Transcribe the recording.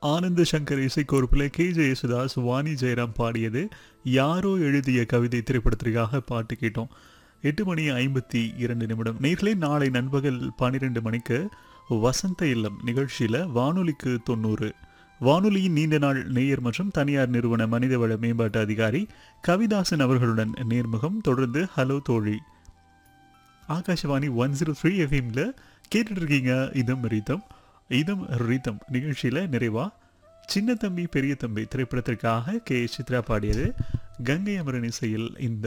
ஆனந்த சங்கர் இசைக்கோர்ப்பில் K J Yesudas Vani Jairam பாடியது யாரோ எழுதிய கவிதை திரைப்படத்திற்காக பாட்டு கேட்டோம் எட்டு மணி ஐம்பத்தி இரண்டு நிமிடம் நேர்களே நாளை நண்பகல் பன்னிரெண்டு மணிக்கு வசந்த இல்லம் நிகழ்ச்சியில் வானொலிக்கு தொண்ணூறு வானொலியின் நீண்ட நாள் நேயர் மற்றும் தனியார் நிறுவன மனிதவள மேம்பாட்டு அதிகாரி கவிதாசன் அவர்களுடன் நேர்முகம் தொடர்ந்து ஹலோ தோழி ஆகாஷவாணி ஒன் ஜீரோ த்ரீ எஃப்எம்ல கேட்டுட்டு இருக்கீங்க இதம் ரீதம் இதம் ரீதம் நிகழ்ச்சியில் நிறைவா சின்ன தம்பி பெரிய தம்பி திரைப்படத்திற்காக கே சித்ரா பாடியது கங்கை அமரன் இசையில் இந்த